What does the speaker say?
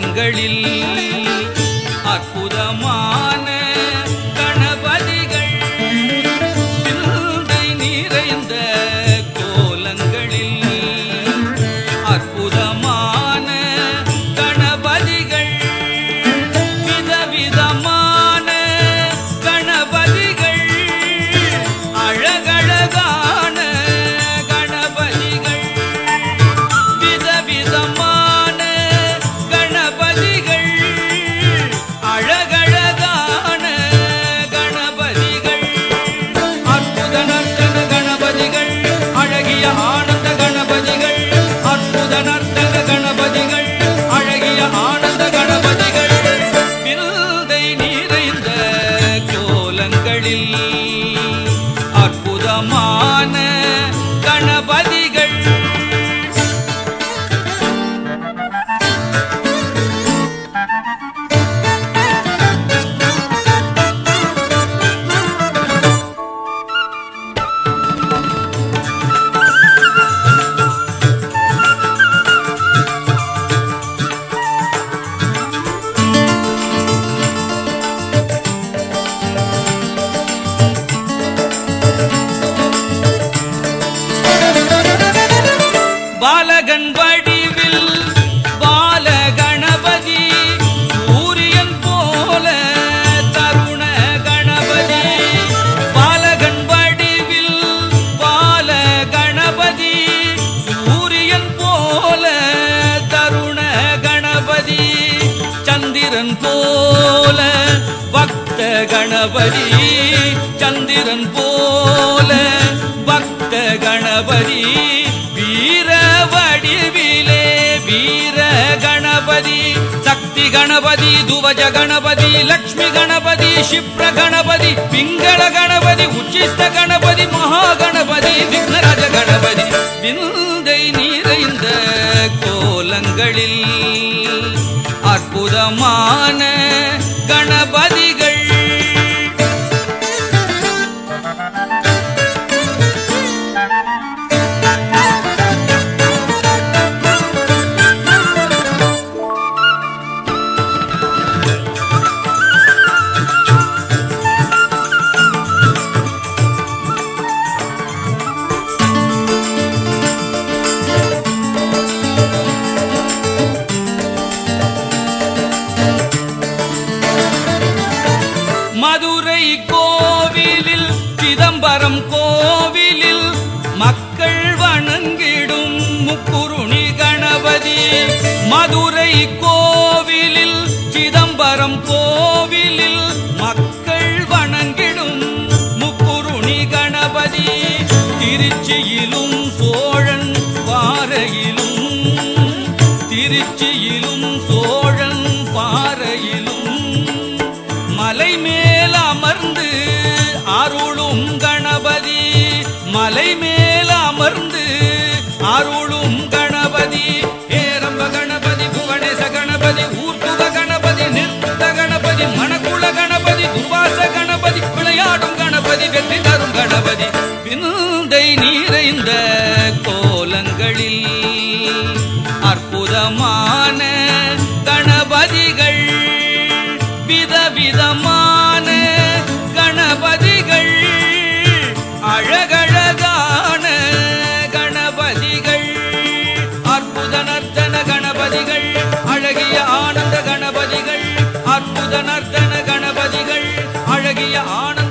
கோலங்களில் அற்புதமான கணபதிகள் விந்தை நிறைந்த கோலங்களில் அற்புதமான கணபதிகள் விதவிதமான கணபதிகள் அழகழகான கணபதிகள் விதவிதமான கணபதிகள் அழகழகான கணபதிகள் அற்புத நர்த்தன கணபதிகள் அழகிய ஆனந்த கணபதிகள் அற்புத நர்த்தன கணபதிகள் அழகிய ஆனந்த கணபதிகள் விருதை நிறைந்த கோலங்களில் அற்புதமான கணபதிகள் பாலகன் வடிவில் பால கணபதி சூரியன் போல தருண கணபதி பாலகன் வடிவில் பால கணபதி சூரியன் போல தருண கணபதி சந்திரன் போல பக்த கணபதி சந்திரன் போல பக்த கணபதி வீர வடிவிலே வீர கணபதி சக்தி கணபதி துவஜ கணபதி லக்ஷ்மி கணபதி க்ஷிப்ர கணபதி பிங்கள கணபதி உச்சிஷ்ட கணபதி மகா கணபதி விக்னராஜ கணபதி விந்தை நிறைந்த கோலங்களில் அற்புதமான கணபதிகள் மதுரை கோவிலில் சிதம்பரம் கோவிலில் மக்கள் வணங்கிடும் முக்குருணி கணபதி மதுரை கோவிலில் சிதம்பரம் கோவிலில் மக்கள் வணங்கிடும் முக்குருணி கணபதி திருச்சியிலும் சோழன் பாறையிலும் திருச்சியிலும் சோழன் பாறையிலும் மலை மேல் அமர்ந்து அருளும் கணபதி மலை மேல் அமர்ந்து அருளும் கணபதி ஏரம்ப கணபதி புவனேச கணபதி ஊர்த்துவ கணபதி நிறுத்த கணபதி மணக்குள கணபதி துர்வாச கணபதி விளையாடும் கணபதி வெற்றி தரும் கணபதி விந்தை நிறைந்த கோலங்களில் அற்புதமான கணபதிகள் விதவிதமான கணபதிகள் அழகழகான கணபதிகள் அற்புத நர்த்தன கணபதிகள் அழகிய ஆனந்த கணபதிகள் அற்புத நர்த்தன கணபதிகள் அழகிய ஆனந்த